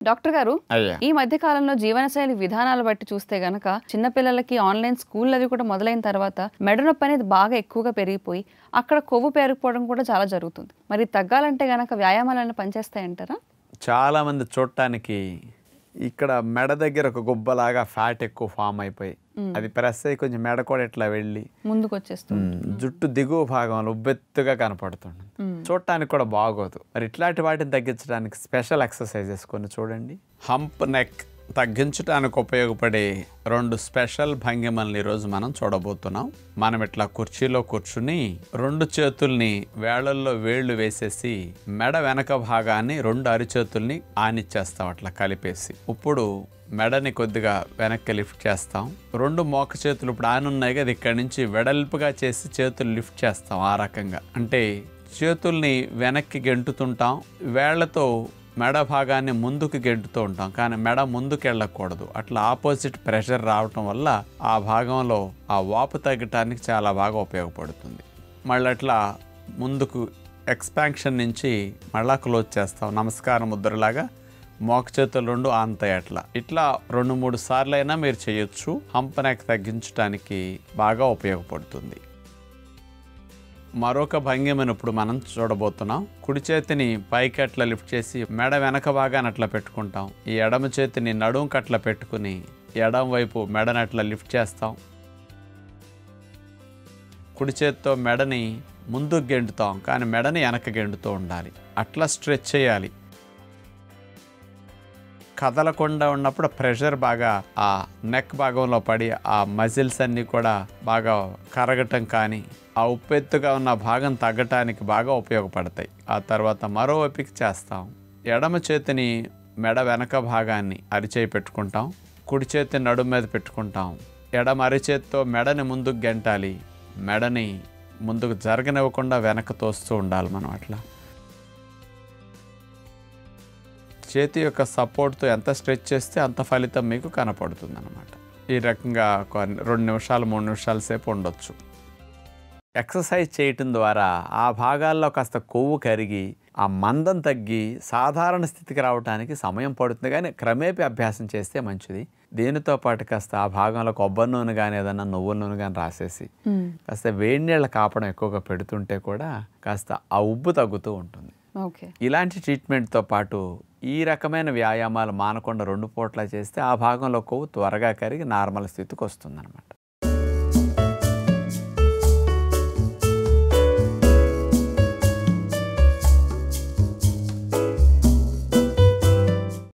doctor గారు అయ్యా ఈ మధ్య కాలంలో జీవనశైలి విధానాలు బట్టి చూస్తే గనక చిన్నపిల్లలకి ఆన్లైన్ స్కూల్ అవి కూడా మొదలైన తర్వాత మెడ నొప్పి అనేది బాగా ఎక్కువగా పెరిగిపోయి అక్కడ కొవ్వు పేరుకుపోవడం కూడా చాలా జరుగుతుంది మరి తగ్గాలంటే గనక వ్యాయామాలను పనిచేస్తాయంటారా చాలామంది చూడటానికి ఇక్కడ మెడ దగ్గర ఒక గుబ్బలాగా ఫ్యాట్ ఎక్కువ ఫామ్ అయిపోయి అది ప్రెస్ అయ్యి కొంచెం మెడ కూడా ఇట్లా వెళ్ళి ముందుకు వచ్చేస్తుంది ఉమ్, జుట్టు దిగువ భాగంలో ఉబ్బెత్తుగా కనపడుతుంది చూడటానికి కూడా బాగోదు మరి ఇట్లాంటి వాటిని తగ్గించడానికి స్పెషల్ ఎక్సర్సైజెస్ కొన్ని చూడండి హంప్ నెక్ తగ్గించడానికి ఉపయోగపడే రెండు స్పెషల్ భంగిమల్ని ఈరోజు మనం చూడబోతున్నాం మనం ఇట్లా కుర్చీలో కూర్చుని రెండు చేతుల్ని వేళ్లల్లో వేళ్ళు వేసేసి మెడ వెనక భాగాన్ని రెండు అరిచేతుల్ని ఆనిచ్చేస్తాం అట్లా కలిపేసి ఇప్పుడు మెడని కొద్దిగా వెనక్కి లిఫ్ట్ చేస్తాం రెండు మోక చేతులు ఇప్పుడు ఆనున్నాయి కదా ఇక్కడి నుంచి వెడల్పుగా చేసి చేతులు లిఫ్ట్ చేస్తాం ఆ రకంగా అంటే చేతుల్ని వెనక్కి గెంటుతుంటాం వేళ్లతో మెడ భాగాన్ని ముందుకు గెంటుతూ ఉంటాం కానీ మెడ ముందుకు వెళ్ళకూడదు అట్లా ఆపోజిట్ ప్రెషర్ రావటం వల్ల ఆ భాగంలో ఆ వాపు తగ్గటానికి చాలా బాగా ఉపయోగపడుతుంది మళ్ళీ అట్లా ముందుకు ఎక్స్పాన్షన్ నుంచి మళ్ళా క్లోజ్ చేస్తాం నమస్కారం ముద్రలాగా మోక చేతులు రెండు ఆంతాయి అట్లా ఇట్లా రెండు మూడు సార్లు అయినా మీరు చేయొచ్చు హంపనెక్ తగ్గించడానికి బాగా ఉపయోగపడుతుంది మరొక భంగిమను ఇప్పుడు మనం చూడబోతున్నాం కుడి చేతిని పైకి అట్లా లిఫ్ట్ చేసి మెడ వెనక భాగాన్ని అట్లా పెట్టుకుంటాం ఈ ఎడమ చేతిని నడుం కట్ల పెట్టుకుని ఎడమ వైపు మెడని అట్లా లిఫ్ట్ చేస్తాం కుడి చేత్తో మెడని ముందుకు గెంటుతాం కానీ మెడని వెనక గెంటుతూ ఉండాలి అట్లా స్ట్రెచ్ చేయాలి కదలకుండా ఉన్నప్పుడు ప్రెషర్ బాగా ఆ నెక్ భాగంలో పడి ఆ మజిల్స్ అన్నీ కూడా బాగా కరగటం కానీ ఆ ఉప్పెత్తుగా ఉన్న భాగం తగ్గటానికి బాగా ఉపయోగపడతాయి ఆ తర్వాత మరో వైపుకి చేస్తాం ఎడమ చేతిని మెడ వెనక భాగాన్ని అరిచేయి పెట్టుకుంటాం కుడి చేతిని నడుము మీద పెట్టుకుంటాం ఎడమ అరిచేత్తో మెడని ముందుకు గెంటాలి మెడని ముందుకు జరగనివ్వకుండా వెనక తోస్తూ ఉండాలి మనం అట్లా చేతి యొక్క సపోర్ట్తో ఎంత స్ట్రెచ్ చేస్తే అంత ఫలితం మీకు కనపడుతుంది అనమాట ఈ రకంగా కొన్ని రెండు నిమిషాలు మూడు నిమిషాల సేపు ఉండొచ్చు ఎక్సర్సైజ్ చేయటం ద్వారా ఆ భాగాల్లో కాస్త కొవ్వు కరిగి ఆ మందం తగ్గి సాధారణ స్థితికి రావడానికి సమయం పడుతుంది కానీ క్రమేపీ అభ్యాసం చేస్తే మంచిది దీనితో పాటు కాస్త ఆ భాగంలో కొబ్బరి నూనె కానీ ఏదన్నా నువ్వుల నూనె కానీ రాసేసి కాస్త వేడి నీళ్ళ కాపడం ఎక్కువగా పెడుతుంటే కూడా కాస్త ఆ ఉబ్బు తగ్గుతూ ఉంటుంది ఓకే ఇలాంటి ట్రీట్మెంట్తో పాటు ఈ రకమైన వ్యాయామాలు మానకుండా రెండు పూట్ల చేస్తే ఆ భాగంలో కొవ్వు త్వరగా కరిగి నార్మల్ స్థితికి వస్తుందన్నమాట